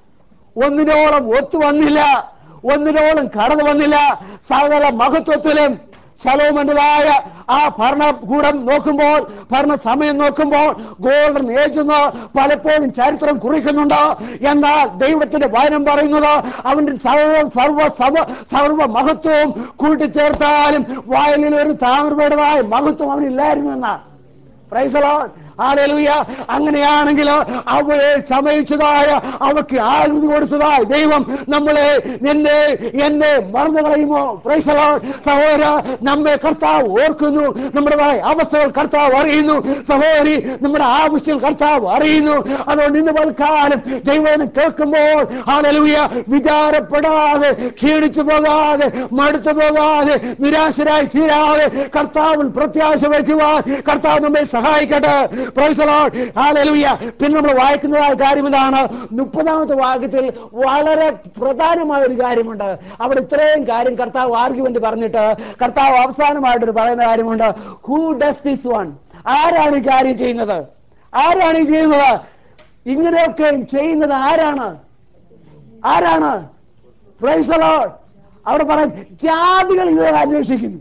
ഒന്നിനോളം ഒത്തു വന്നില്ല ഒന്നിനോളം കടന്നു വന്നില്ല സകല മഹത്വത്തിലും ശലോമന്റേതായ ആ ഭരണകൂടം നോക്കുമ്പോൾ ഭരണ സമയം നോക്കുമ്പോൾ ഗോൾഡൻ ഏജ് എന്ന് പലപ്പോഴും ചരിത്രം കുറിക്കുന്നുണ്ട് എന്നാൽ ദൈവത്തിന്റെ വചനം പറയുന്നത് അവന്റെ സർവ സർവ സർവ സർവ മഹത്വവും കൂട്ടിച്ചേർത്താലും വയലിൽ ഒരു താമരയുടേതായ മഹത്വം അവനില്ലായിരുന്നു എന്നാണ് Praise the Lord. Hallelujah. അങ്ങനെയാണെങ്കിൽ അവയെ ചമയിച്ചതായ അവക്ക് ആകൃതി കൊടുത്തതായ ദൈവം നമ്മളെ നിന്നെ എന്നെ മറന്നു കളയുമോ Praise the Lord. സഹോദര നമ്മെ കർത്താവ് ഓർക്കുന്നു നമ്മുടേതായ അവസ്ഥകൾ കർത്താവ് അറിയുന്നു സഹോദരി നമ്മുടെ ആവശ്യം കർത്താവ് അറിയുന്നു അതുകൊണ്ട് ഇന്ന് പൽക്കാലം ദൈവം കേൾക്കുമ്പോൾ ഹാലലുയ വിചാരപ്പെടാതെ ക്ഷീണിച്ചു പോകാതെ മടുത്തു പോകാതെ നിരാശരായി തീരാതെ കർത്താവിൽ പ്രത്യാശ വയ്ക്കുവാൻ കർത്താവ് നമ്മെ സഹായിക്കട്ടെ Praise the Lord. Hallelujah. പിന്നെ നമ്മൾ വായിക്കുന്നതായ കാര്യം ഇതാണ് മുപ്പതാമത്തെ വാക്യത്തിൽ വളരെ പ്രധാനമായ ഒരു കാര്യമുണ്ട് അവിടെ ഇത്രയും കാര്യം കർത്താവ് ആർഗ്യുമെന്റ് പറഞ്ഞിട്ട് കർത്താവ് അവസാനമായിട്ട് പറയുന്ന കാര്യമുണ്ട് ഹൂ ഡസ് ദിസ് വൺ ആരാണ് ഈ കാര്യം ചെയ്യുന്നത് ആരാണ് ഈ ചെയ്യുന്നത് ഇങ്ങനെയൊക്കെ ചെയ്യുന്നത് ആരാണ് ആരാണ് Praise the Lord. അവിടെ പറയാം ജാതികൾ ഇവരെ അന്വേഷിക്കുന്നു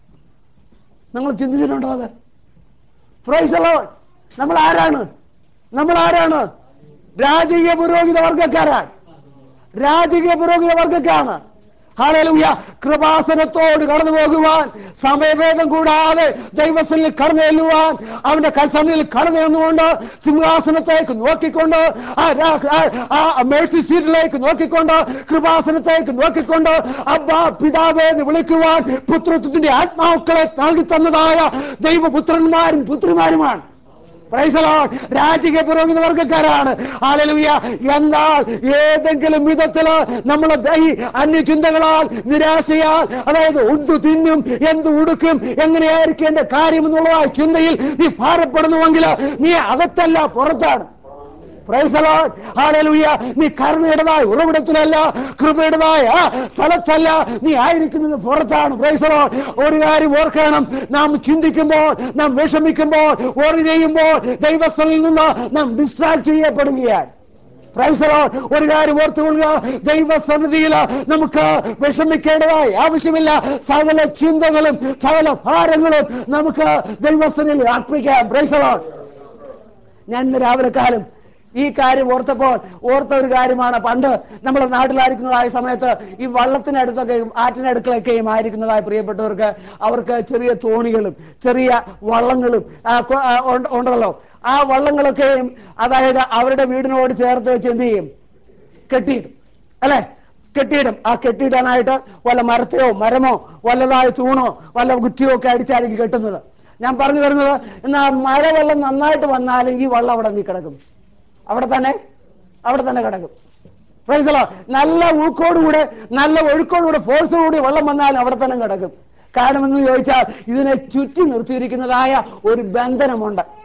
നിങ്ങൾ ചിന്തിച്ചിട്ടുണ്ടോ അത് Praise the Lord. നമ്മൾ ആരാണ് നമ്മൾ ആരാണ് രാജകീയ പുരോഹിത വർഗക്കാരാണ് രാജകീയ പുരോഹിത വർഗക്കാണ് ഹാലലുയ കൃപാസനത്തോട് കടന്നു പോകുവാൻ സമയഭേദം കൂടാതെ ദൈവസ്ഥലിൽ കടന്നു ചെല്ലുവാൻ അവന്റെ കൽസന്നിൽ കടന്നു ചെന്നുകൊണ്ട് സിംഹാസനത്തേക്ക് നോക്കിക്കൊണ്ട് ആ രാ- ആ- ആ മേഴ്സി സീറ്റിലേക്ക് നോക്കിക്കൊണ്ട് കൃപാസനത്തേക്ക് നോക്കിക്കൊണ്ട് അബ്ബ പിതാവേ എന്ന് വിളിക്കുവാൻ പുത്രത്വത്തിന്റെ ആത്മാക്കളെ നൽകി തന്നതായ ദൈവപുത്രന്മാരും പുത്രിമാരുമാണ് Praise the Lord. രാജകീയ പുരോഹിത വർഗക്കാരാണ് ആലലുയ എന്നാൽ ഏതെങ്കിലും വിധത്തില് നമ്മളെ ദൈ അന്യചിന്തകളാൽ നിരാശയാൽ അതായത് എന്തു തിന്നും എന്ത് ഉടുക്കും എങ്ങനെയായിരിക്കും എന്റെ കാര്യം എന്നുള്ള ചിന്തയിൽ നീ ഭാരപ്പെടുന്നുവെങ്കിൽ നീ അകത്തല്ല പുറത്താണ് Praise the Lord. Hallelujah. നീ കരുണയുടേതായ ഉറവിടത്തിലല്ല കൃപയുടേതായ ആ സ്ഥലത്തല്ല നീ ആയിരിക്കുന്നത് പുറത്താണ് Praise the Lord. ഒരു കാര്യം ഓർക്കണം നാം ചിന്തിക്കുമ്പോൾ നാം വിഷമിക്കുമ്പോൾ ഓറി ചെയ്യുമ്പോൾ ദൈവസ്ഥലിൽ നിന്ന് നാം ഡിസ്ട്രാക്ട് ചെയ്യപ്പെടുകയാണ് Praise the Lord. ഒരു കാര്യം ഓർത്തുകൊള്ളുക ദൈവസന്നിധിയിൽ നമുക്ക് വിഷമിക്കേണ്ടതായി ആവശ്യമില്ല സകല ചിന്തകളും സകല ഭാരങ്ങളും നമുക്ക് ദൈവസ്ഥനിൽ അർപ്പിക്കാം Praise the Lord. ഞാൻ ഇന്ന് രാവിലെ കാലം ഈ കാര്യം ഓർത്തപ്പോൾ ഓർത്ത ഒരു കാര്യമാണ് പണ്ട് നമ്മൾ നാട്ടിലായിരിക്കുന്നതായ സമയത്ത് ഈ വള്ളത്തിനടുത്തൊക്കെയും ആറ്റിനടുക്കളൊക്കെയും ആയിരിക്കുന്നതായ പ്രിയപ്പെട്ടവർക്ക് അവർക്ക് ചെറിയ തോണികളും ചെറിയ വള്ളങ്ങളും ആ, കൊ- ആ, ഉണ്ട്- ഉണ്ടല്ലോ ആ വള്ളങ്ങളൊക്കെയും അതായത് അവരുടെ വീടിനോട് ചേർത്ത് വെച്ച് എന്ത് ചെയ്യും കെട്ടിയിടും അല്ലെ കെട്ടിയിടും ആ കെട്ടിയിടാനായിട്ട് വല്ല മരത്തെയോ മരമോ വല്ലതായ തൂണോ വല്ല കുറ്റിയോ ഒക്കെ അടിച്ചായിരിക്കും കെട്ടുന്നത് ഞാൻ പറഞ്ഞു വരുന്നത് എന്നാ മഴവെള്ളം നന്നായിട്ട് വന്നാലെങ്കിൽ വള്ളം അവിടെ നീ കിടക്കും അവിടെ തന്നെ അവിടെ തന്നെ കിടക്കും Praise the Lord. നല്ല ഊക്കോടുകൂടെ നല്ല ഒഴുക്കോടുകൂടെ ഫോഴ്സോടുകൂടി വെള്ളം വന്നാലും അവിടെ തന്നെ കിടക്കും കാരണം എന്ന് ചോദിച്ചാൽ ഇതിനെ ചുറ്റി നിർത്തിയിരിക്കുന്നതായ ഒരു ബന്ധനമുണ്ട്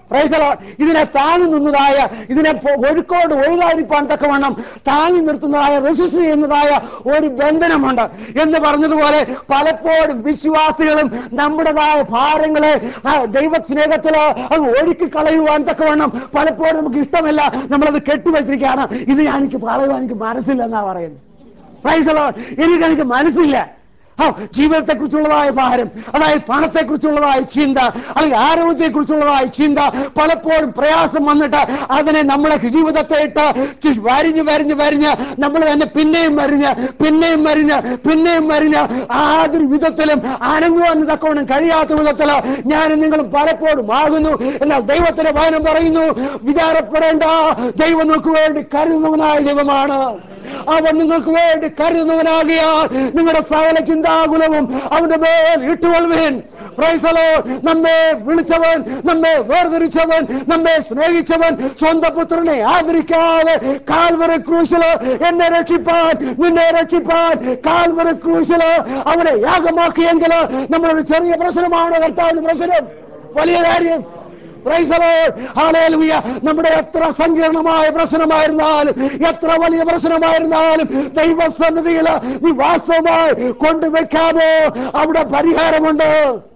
Praise the Lord. ഇതിനെ താങ്ങി നിന്നതായ ഇതിനെ പൊ- ഒഴുക്കോട് ഒഴുകാതിരിപ്പാൻ തക്കവണ്ണം താങ്ങി നിർത്തുന്നതായ റെസിസ്റ്റ് ചെയ്യുന്നതായ ഒരു ബന്ധനമുണ്ട് എന്ന് പറഞ്ഞതുപോലെ പലപ്പോഴും വിശ്വാസികളും നമ്മുടേതായ ഭാരങ്ങളെ ആ, ദൈവസ്നേഹത്തിലോ അത് ഒഴുക്കി കളയുവാൻ തക്കവണ്ണം പലപ്പോഴും നമുക്ക് ഇഷ്ടമല്ല നമ്മളത് കെട്ടിവെച്ചിരിക്കുകയാണ് ഇത് ഞാൻ എനിക്ക് കളയുവാൻ എനിക്ക് മനസ്സില്ല എന്നാ പറയുന്നത് Praise the Lord. എനിക്ക് എനിക്ക് മനസ്സില്ല ആ, ജീവിതത്തെക്കുറിച്ചുള്ളതായ ഭാരം അതായത് പണത്തെക്കുറിച്ചുള്ളതായ ചിന്ത അല്ലെങ്കിൽ ആരോഗ്യത്തെക്കുറിച്ചുള്ളതായ ചിന്ത പലപ്പോഴും പ്രയാസം വന്നിട്ട് അതിനെ നമ്മളെ ജീവിതത്തെ ഇട്ട് ചി- വരിഞ്ഞ് വരിഞ്ഞ് വരിഞ്ഞ് നമ്മൾ തന്നെ പിന്നെയും വരിഞ്ഞ് പിന്നെയും വരിഞ്ഞ് പിന്നെയും വരിഞ്ഞ് യാതൊരു വിധത്തിലും അനങ്ങുവാൻ തക്കവണ്ണം കഴിയാത്ത വിധത്തിൽ ഞാൻ നിങ്ങളും പലപ്പോഴും ആകുന്നു എന്നാൽ ദൈവത്തിന്റെ വചനം പറയുന്നു വിചാരപ്പെടേണ്ട ദൈവം നമുക്ക് വേണ്ടി കരുതുന്നവനായ ദൈവമാണ് അവൻ നിങ്ങൾക്ക് വേണ്ടി കരുതുന്നവനാകിയാൽ നിങ്ങളുടെ സകല ചിന്താകുലവും അവന്റെ മേൽ ഇട്ടുകൊള്ളുവേൻ Praise the Lord. നമ്മെ വിളിച്ചവൻ നമ്മെ വേർതിരിച്ചവൻ നമ്മെ സ്നേഹിച്ചവൻ സ്വന്തം പുത്രനെ ആദരിക്കാതെ കാൽവര ക്രൂശില് എന്നെ രക്ഷിപ്പാൻ നിന്നെ രക്ഷിപ്പാൻ കാൽവര ക്രൂശില് അവനെ യാഗമാക്കിയെങ്കിൽ നമ്മളൊരു ചെറിയ പ്രശ്നമാണ് കർത്താവിന് പ്രശ്നം വലിയ കാര്യം Praise the Lord. Hallelujah. നമ്മുടെ എത്ര സങ്കീർണമായ പ്രശ്നമായിരുന്നാലും എത്ര വലിയ പ്രശ്നമായിരുന്നാലും ദൈവസന്നിധിയിൽ നീ വാസ്തവമായി കൊണ്ടുവെക്കാമോ അവിടെ പരിഹാരമുണ്ട്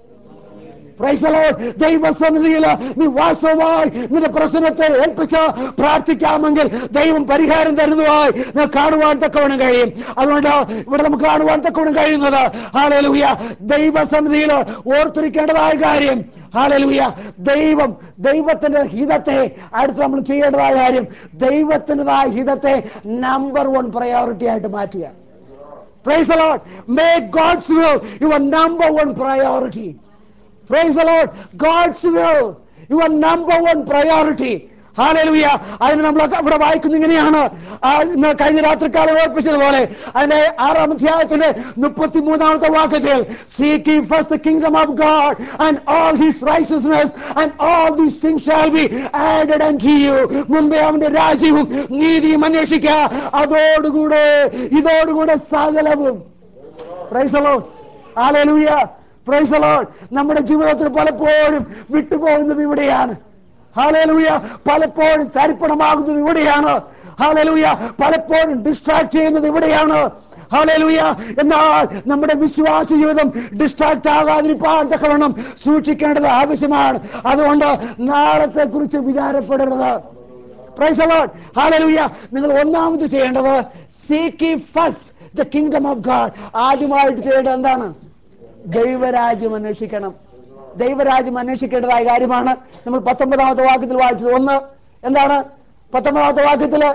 Praise the Lord. ദൈവസന്നിധിയിൽ നീ വാസ്തവമായി നിന്റെ പ്രശ്നത്തെ ഏൽപ്പിച്ച് പ്രാർത്ഥിക്കാമെങ്കിൽ ദൈവം പരിഹാരം തരുന്നതായി നിനക്ക് കാണുവാൻ തക്കവണ്ണം കഴിയും അതുകൊണ്ട് ഇവിടെ നമുക്ക് കാണുവാൻ തക്കവണ്ണം കഴിയുന്നത് ഹാലലുയ ദൈവസന്നിധിയിൽ ഓർത്തിരിക്കേണ്ടതായ കാര്യം ഹാലലുയ ദൈവം ദൈവത്തിന്റെ ഹിതത്തെ അടുത്ത് നമ്മൾ ചെയ്യേണ്ടതായ കാര്യം ദൈവത്തിൻ്റെതായ ഹിതത്തെ നമ്പർ വൺ പ്രയോറിറ്റി ആയിട്ട് മാറ്റുക Praise the Lord. Make God's will your number one priority. Praise the Lord. God's will, your number one priority. ഹാലലുയ അതിന് നമ്മൾ ഇവിടെ വായിക്കുന്ന ഇങ്ങനെയാണ് ആ, ഇന്ന് കഴിഞ്ഞ രാത്രിക്കാലം ഓർപ്പിച്ചതുപോലെ അതിന്റെ ആറാം അധ്യായത്തിന്റെ മുപ്പത്തി മൂന്നാമത്തെ വാക്യത്തിൽ seek first kingdom of God and all his righteousness and all these things shall be added and you മുമ്പേ അവന്റെ രാജ്യവും നീതിയും അന്വേഷിക്കുക അതോടുകൂടെ ഇതോടുകൂടെ സകലവും praise the Lord. Hallelujah. Praise the Lord. നമ്മുടെ ജീവിതത്തിൽ പലപ്പോഴും വിട്ടുപോകുന്നത് ഇവിടെയാണ് ഹാലലൂയ പലപ്പോഴും തരിപ്പണമാകുന്നത് ഇവിടെയാണ് ഹാലലൂയ പലപ്പോഴും ഡിസ്ട്രാക്ട് ചെയ്യുന്നത് ഇവിടെയാണ് ഹാലലൂയ എന്നാൽ നമ്മുടെ വിശ്വാസ ജീവിതം ഡിസ്ട്രാക്ട് ആകാതിരിപ്പാൻ തക്കവണ്ണം സൂക്ഷിക്കേണ്ടത് ആവശ്യമാണ് അതുകൊണ്ട് നാളത്തെ കുറിച്ച് വിചാരപ്പെടരുത് Praise the Lord. Hallelujah. നിങ്ങൾ ഒന്നാമത് ചെയ്യേണ്ടത് seek first the kingdom of God ആദ്യമായിട്ട് ചെയ്യേണ്ടത് എന്താണ് ദൈവരാജ്യം അന്വേഷിക്കണം ദൈവരാജ്യം അന്വേഷിക്കേണ്ടതായ കാര്യമാണ് നമ്മൾ പത്തൊമ്പതാമത്തെ വാക്യത്തിൽ വായിച്ചത് ഒന്ന് എന്താണ് പത്തൊമ്പതാമത്തെ വാക്യത്തില്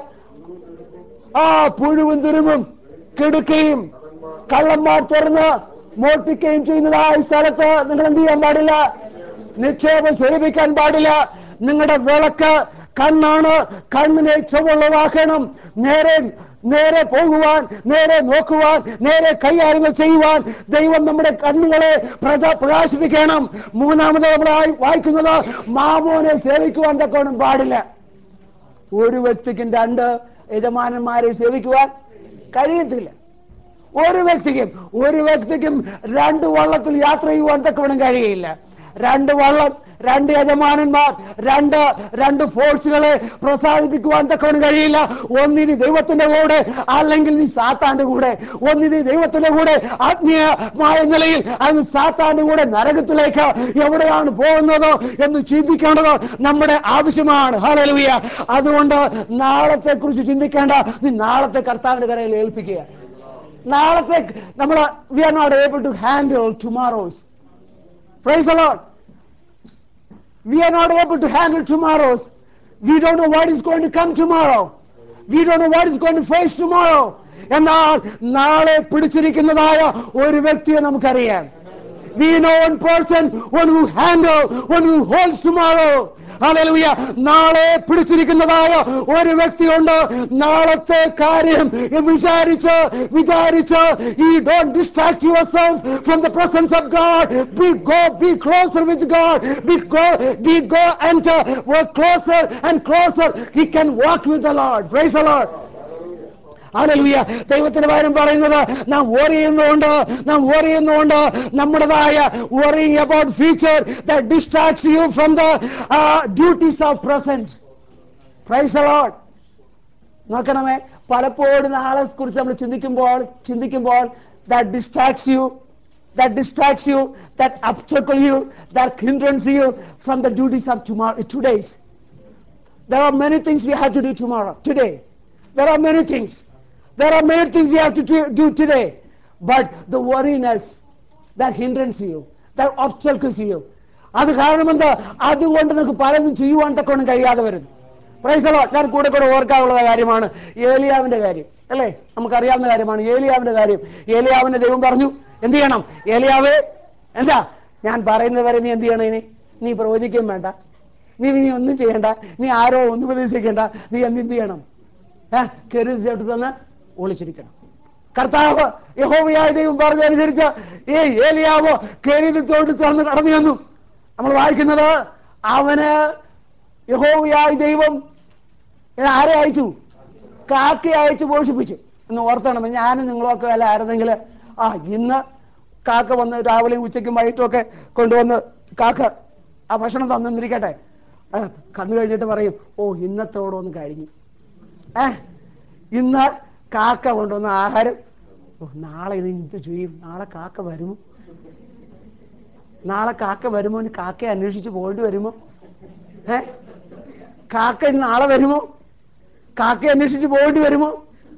ആ പുഴുവും തുരുമ്പും കിടുക്കുകയും കള്ളന്മാർ തുറന്ന് മോഷ്ടിക്കുകയും ചെയ്യുന്നതായ സ്ഥലത്ത് നിങ്ങൾ എന്ത് ചെയ്യാൻ പാടില്ല നിക്ഷേപം സ്വരൂപിക്കാൻ പാടില്ല നിങ്ങളുടെ വിളക്ക് കണ്ണാണ് കണ്ണിനെ ചുവള്ളതാക്കണം നേരെ നേരെ പോകുവാൻ നേരെ നോക്കുവാൻ നേരെ കൈകാര്യങ്ങൾ ചെയ്യുവാൻ ദൈവം നമ്മുടെ കണ്ണുകളെ പ്രജ പ്രകാശിപ്പിക്കണം മൂന്നാമത് നമ്മൾ വായി- വായിക്കുന്നത് മാമോനെ സേവിക്കുവാൻ തക്കോണം പാടില്ല ഒരു വ്യക്തിക്കും രണ്ട് യജമാനന്മാരെ സേവിക്കുവാൻ കഴിയത്തില്ല ഒരു വ്യക്തിക്കും ഒരു വ്യക്തിക്കും രണ്ട് വള്ളത്തിൽ യാത്ര ചെയ്യുവാൻ തക്കവണ്ണം കഴിയില്ല രണ്ട് വള്ളം രണ്ട് യജമാനന്മാർ രണ്ട് രണ്ട് ഫോഴ്സുകളെ പ്രസാദിപ്പിക്കുവാൻ തക്കവണ്ണം കഴിയില്ല ഒന്നിനി ദൈവത്തിന്റെ കൂടെ അല്ലെങ്കിൽ നീ സാത്താന്റെ കൂടെ ഒന്നിനി ദൈവത്തിന്റെ കൂടെ ആത്മീയമായ നിലയിൽ അത് സാത്താന്റെ കൂടെ നരകത്തിലേക്ക് എവിടെയാണ് പോകുന്നത് എന്ന് ചിന്തിക്കേണ്ടത് നമ്മുടെ ആവശ്യമാണ് ഹല്ലേലൂയ അതുകൊണ്ട് നാളത്തെ കുറിച്ച് ചിന്തിക്കേണ്ട നീ നാളത്തെ കർത്താവിന്റെ കരയിൽ ഏൽപ്പിക്കുക നാളത്തെ നമ്മൾ we are not able to handle tomorrow's praise the Lord we are not able to handle tomorrows. We don't know what is going to come tomorrow. We don't know what is going to face tomorrow. എന്നാൽ നാളെ പിടിച്ചിരിക്കുന്നതായ ഒരു വ്യക്തിയെ നമുക്കറിയാം We know one person, one who handle, one who holds tomorrow. Hallelujah. നാളെ പിടിച്ചിരിക്കുന്നതായ ഒരു വ്യക്തിയുണ്ട് നാളത്തെ കാര്യം വിചാരിച്ച് വിചാരിച്ച് you don't distract yourself from the presence of God. Be go be closer with God. Be go be go enter work closer and closer. He can walk with the Lord. Praise the Lord. Hallelujah ദൈവത്തിന്റെ കാര്യം പറയുന്നത് നാം worry ചെയ്യുന്നതുകൊണ്ട് നാം worry ചെയ്യുന്നതുകൊണ്ട് നമ്മുടേതായ worrying about future the distracts you from the duties of present praise the Lord നോക്കണമേ പലപ്പോഴും നാളെ കുറിച്ച് നമ്മൾ ചിന്തിക്കുമ്പോൾ ചിന്തിക്കുമ്പോൾ that distracts you that distracts you that obstacle you that hindrance you from the duties of tomorrow today's There are many things we have to do tomorrow, today. There are many things. There are many things we have to do- do today. But the worriness that hinders you, that obstacles you, അത് കാരണം എന്താ അതുകൊണ്ട് നമുക്ക് പലതും ചെയ്യുവാൻ തക്കോണം കഴിയാതെ വരുന്നു പ്രൈസലോ ഞാൻ കൂടെ കൂടെ ഓർക്കാനുള്ള കാര്യമാണ് ഏലിയാവിന്റെ കാര്യം അല്ലേ നമുക്കറിയാവുന്ന കാര്യമാണ് ഏലിയാവിന്റെ കാര്യം ഏലിയാവിന്റെ ദൈവം പറഞ്ഞു എന്ത് ചെയ്യണം ഏലിയാവേ എന്താ ഞാൻ പറയുന്നത് വരെ നീ എന്ത് ചെയ്യണം ഇനി നീ പ്രവചിക്കുകയും വേണ്ട നീ നീ ഒന്നും ചെയ്യണ്ട നീ ആരോ ഒന്നും ഉപദേശിക്കണ്ട നീ എന്ത് എന്ത് ചെയ്യണം ഏഹ് കരുതി ചേർത്ത് തന്നെ ഒളിച്ചിരിക്കണം കർത്താവ് യഹോവയായ ദൈവം പറഞ്ഞതനുസരിച്ച് ഏ ഏലിയാവോ കരുതി തോട്ട് തുറന്ന് കടന്നു വന്നു നമ്മൾ വായിക്കുന്നത് അവന് യഹോവയായ ദൈവം ഇത് ആരെ അയച്ചു കാക്ക അയച്ചു പോഷിപ്പിച്ചു എന്ന് ഓർത്തണം ഞാനും നിങ്ങളൊക്കെ അല്ല ആയിരുന്നെങ്കിൽ ആ ഇന്ന് കാക്ക വന്ന് രാവിലെയും ഉച്ചയ്ക്കും വൈകിട്ടും ഒക്കെ കൊണ്ടുവന്ന് കാക്ക ആ ഭക്ഷണം തന്നിരിക്കട്ടെ ആ, കണ്ണു കഴിഞ്ഞിട്ട് പറയും ഓ ഇന്നത്തോടെ ഒന്ന് കഴിഞ്ഞു ഏ ഇന്ന് കാക്ക കൊണ്ടുവന്ന ആഹാരം ഓ നാളെ ഇനി എന്ത് ചെയ്യും നാളെ കാക്ക വരുമോ നാളെ കാക്ക വരുമോ ഇനി കാക്കയെ അന്വേഷിച്ച് പോകേണ്ടി വരുമോ ഏ കാക്ക ഇനി നാളെ വരുമോ കാക്കയെ അന്വേഷിച്ച് പോകേണ്ടി വരുമോ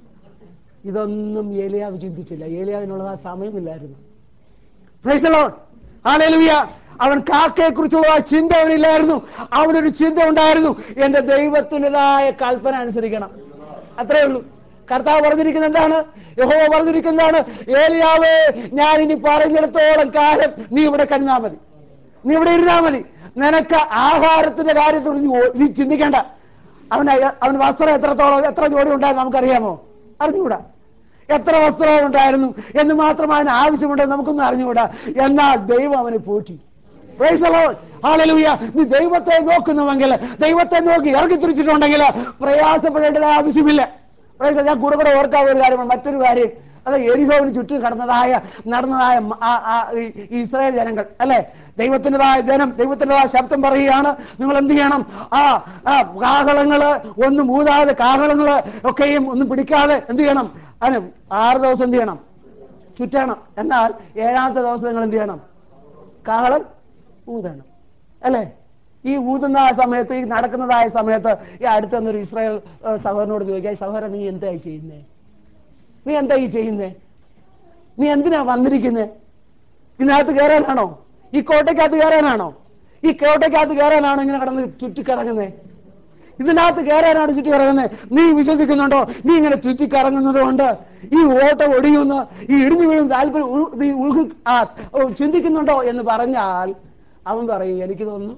ഇതൊന്നും ഏലിയാവ് ചിന്തിച്ചില്ല ഏലിയാവിനുള്ളത് ആ സമയമില്ലായിരുന്നു Praise the Lord. Hallelujah. അവൻ കാക്കയെ കുറിച്ചുള്ള ആ ചിന്ത അവനില്ലായിരുന്നു അവനൊരു ചിന്ത ഉണ്ടായിരുന്നു എന്റെ ദൈവത്തിൻ്റെതായ കൽപ്പന അനുസരിക്കണം അത്രേ ഉള്ളൂ കർത്താവ് പറഞ്ഞിരിക്കുന്നത് എന്താണ് യഹോവ പറഞ്ഞിരിക്കുന്നതാണ് ഏലിയാവേ ഞാൻ ഇനി പറയുന്നിടത്തോളം കാലം നീ ഇവിടെ കരുന്നാ മതി നീ ഇവിടെ ഇരുന്നാ മതി നിനക്ക് ആഹാരത്തിന്റെ കാര്യത്തിൽ നീ ഓ- നീ ചിന്തിക്കേണ്ട അവന് അവൻ വസ്ത്രം എത്രത്തോളം എത്ര ജോഡി ഉണ്ടായിരുന്നു നമുക്കറിയാമോ അറിഞ്ഞുകൂടാ എത്ര വസ്ത്രം ഉണ്ടായിരുന്നു എന്ന് മാത്രം അവന് ആവശ്യമുണ്ടെന്ന് നമുക്കൊന്നും അറിഞ്ഞുകൂടാ എന്നാൽ ദൈവം അവനെ Potti Praise the Lord. Hallelujah. നീ ദൈവത്തെ നോക്കുന്നുവെങ്കിൽ ദൈവത്തെ നോക്കി ഇറക്കി തിരിച്ചിട്ടുണ്ടെങ്കിൽ പ്രയാസപ്പെടേണ്ടത് ആവശ്യമില്ല Praise the Lord. ഞാൻ കൂടെ കൂടെ ഓർക്കാവുന്ന ഒരു കാര്യമാണ് മറ്റൊരു കാര്യം അത് എരിഹോവിന് ചുറ്റും കടന്നതായ നടന്നതായ മ- ആ- ആ ഈ- ഈ ഇസ്രായേൽ ജനങ്ങൾ അല്ലെ ദൈവത്തിൻ്റെതായ ജനം ദൈവത്തിൻ്റെതായ ശബ്ദം പറയുകയാണ് നിങ്ങൾ എന്ത് ചെയ്യണം ആ ആ കാഹളങ്ങള് ഒന്നും ഊതാതെ കാഹളങ്ങള് ഒക്കെയും ഒന്നും പിടിക്കാതെ എന്ത് ചെയ്യണം അതിന് ആറ് ദിവസം എന്ത് ചെയ്യണം ചുറ്റണം എന്നാൽ ഏഴാമത്തെ ദിവസം നിങ്ങൾ എന്ത് ചെയ്യണം കാഹളം ഊതണം അല്ലേ ഈ ഊതുന്ന ആ സമയത്ത് ഈ നടക്കുന്നതായ സമയത്ത് ഈ അടുത്തൊന്നൊരു ഇസ്രായേൽ ഏഹ്, സഹോദരനോട് ചോദിക്കുക "ഈ സഹോദരൻ നീ എന്തായി ചെയ്യുന്നേ നീ എന്തായി ചെയ്യുന്നേ നീ എന്തിനാ വന്നിരിക്കുന്നേ ഇതിനകത്ത് കയറാനാണോ ഈ കോട്ടയ്ക്കകത്ത് കയറാനാണോ ഈ കോട്ടയ്ക്കകത്ത് കയറാനാണോ ഇങ്ങനെ കടന്ന് ചുറ്റിക്കറങ്ങുന്നേ ഇതിനകത്ത് കയറാനാണ് ചുറ്റിക്കറങ്ങുന്നത് നീ വിശ്വസിക്കുന്നുണ്ടോ നീ ഇങ്ങനെ ചുറ്റിക്കറങ്ങുന്നത് കൊണ്ട് ഈ ഓട്ടം ഒടിയുന്ന ഈ ഇടിഞ്ഞു വീഴുന്ന താല്പര്യം ഉൾ- നീ ഉൾഹി ആ ഓ, ചിന്തിക്കുന്നുണ്ടോ എന്ന് പറഞ്ഞാൽ അവൻ പറയും എനിക്ക് തോന്നുന്നു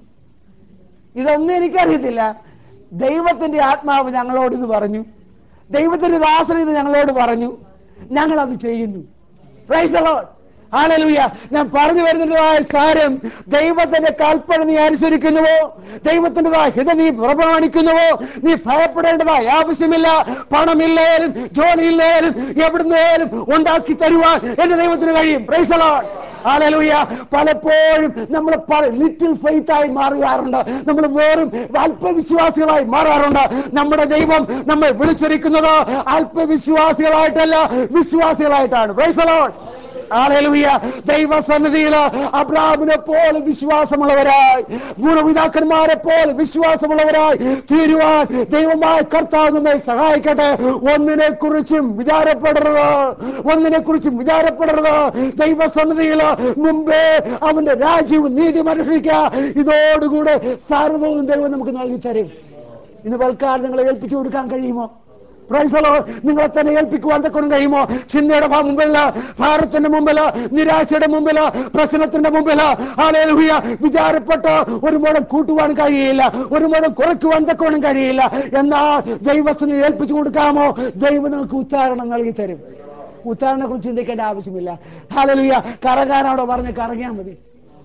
ഇതൊന്നും എനിക്കറിയത്തില്ല ദൈവത്തിന്റെ ആത്മാവ് ഞങ്ങളോട് ഇത് പറഞ്ഞു ദൈവത്തിന്റെ ദാസൻ ഇത് ഞങ്ങളോട് പറഞ്ഞു ഞങ്ങൾ അത് ചെയ്യുന്നു Praise the Lord. Hallelujah. ഞാൻ പറഞ്ഞു വരുന്നതായ സാരം ദൈവത്തിന്റെ കൽപ്പന നീ അനുസരിക്കുന്നുവോ ദൈവത്തിൻ്റെതായ ഹിത നീ പ്രമാണിക്കുന്നുവോ നീ ഭയപ്പെടേണ്ടതായ ആവശ്യമില്ല പണമില്ലേലും ജോലിയില്ലേലും എവിടുന്നേലും ഉണ്ടാക്കി തരുവാൻ എന്റെ ദൈവത്തിന് കഴിയും Praise the Lord. ഹാലലൂയ പലപ്പോഴും നമ്മൾ ലിറ്റിൽ ഫെയ്ത്ത് ആയി മാറിയാറുണ്ട് നമ്മൾ വെറും അല്പവിശ്വാസികളായി മാറാറുണ്ട് നമ്മുടെ ദൈവം നമ്മെ വിളിച്ചിരിക്കുന്നത് അല്പവിശ്വാസികളായിട്ടല്ല വിശ്വാസികളായിട്ടാണ് Praise the Lord. ഹാലലൂയ ദൈവസന്നിധിയിൽ അബ്രാമിനെ പോലെ വിശ്വാസമുള്ളവരായി പൂർവ്വപിതാക്കന്മാരെ പോലെ വിശ്വാസമുള്ളവരായി തീരുവാൻ ദൈവമായ കർത്താവ് നമ്മെ സഹായിക്കട്ടെ ഒന്നിനെ കുറിച്ചും വിചാരപ്പെടരുത് ഒന്നിനെ കുറിച്ചും വിചാരപ്പെടരുത് ദൈവസന്നിധിയിൽ മുമ്പേ അവന്റെ രാജ്യവും നീതി അനുഷ്ഠിക്കുക ഇതോടുകൂടെ സർവവും ദൈവം നമുക്ക് നൽകി തരും ഇന്ന് തൽക്കാലം നിങ്ങളെ ഏൽപ്പിച്ചു കൊടുക്കാൻ കഴിയുമോ പ്രൈസലോ നിങ്ങളെ തന്നെ ഏൽപ്പിക്കുവാൻ തക്കണം കഴിയുമോ ചിന്തയുടെ ഭാ- മുമ്പില് ഭാരത്തിന്റെ മുമ്പില് നിരാശയുടെ മുമ്പില് പ്രശ്നത്തിന്റെ മുമ്പില് ആലേലുഹിയ വിചാരപ്പെട്ട ഒരു മുഴം കൂട്ടുവാൻ കഴിയില്ല ഒരു മുഴം കുറയ്ക്കുവാൻ തക്കോണം കഴിയില്ല എന്നാൽ ദൈവസ്ഥനെ ഏൽപ്പിച്ചു കൊടുക്കാമോ ദൈവം നിങ്ങൾക്ക് ഉച്ചാരണം നൽകി തരും ഉച്ചാരണെ കുറിച്ച് ചിന്തിക്കേണ്ട ആവശ്യമില്ല ഹാലലുയ കറങ്ങാനോടെ പറഞ്ഞ് കറങ്ങിയാൽ മതി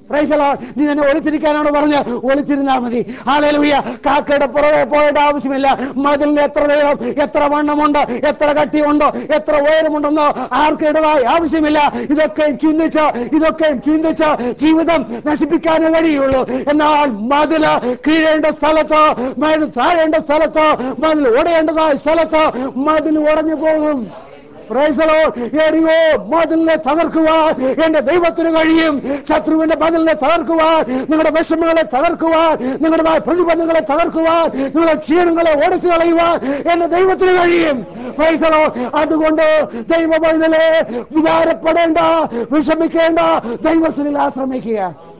Praise the Lord. നീ തന്നെ ഒളിച്ചിരിക്കാനാണ് പറഞ്ഞ് ഒളിച്ചിരുന്നാ മതി ഹാലലുയ കാക്കയുടെ പുറകെ പോയിട്ട് ആവശ്യമില്ല മതിലിന് എത്ര നീളം എത്ര വണ്ണമുണ്ട് എത്ര കട്ടിയുണ്ടോ എത്ര ഉയരമുണ്ടെന്നോ ആർക്കിടവായി ആവശ്യമില്ല ഇതൊക്കെ ചിന്തിച്ച് ഇതൊക്കെ ചിന്തിച്ച് ജീവിതം നശിപ്പിക്കാനേ കഴിയുള്ളൂ എന്നാൽ മതില് കീഴേണ്ട സ്ഥലത്ത് മതിൽ താഴേണ്ട സ്ഥലത്ത് മതിൽ ഓടേണ്ടതായ സ്ഥലത്ത് മതിൽ ഉടഞ്ഞു പോകും Praise the Lord. എറിയോ മതിലിനെ തകർക്കുവാൻ എന്റെ ദൈവത്തിന് കഴിയും ശത്രുവിന്റെ മതിലിനെ തകർക്കുവാൻ നിങ്ങളുടെ വിഷമങ്ങളെ തകർക്കുവാൻ നിങ്ങളുടേതായ പ്രതിബന്ധങ്ങളെ തകർക്കുവാൻ നിങ്ങളുടെ ക്ഷീണങ്ങളെ ഓടിച്ചു കളയുവാൻ എന്റെ ദൈവത്തിന് കഴിയും Praise the Lord. അതുകൊണ്ട് ദൈവ മൈതലെ വിചാരപ്പെടേണ്ട വിഷമിക്കേണ്ട ദൈവത്തിനിൽ ആശ്രമിക്കുക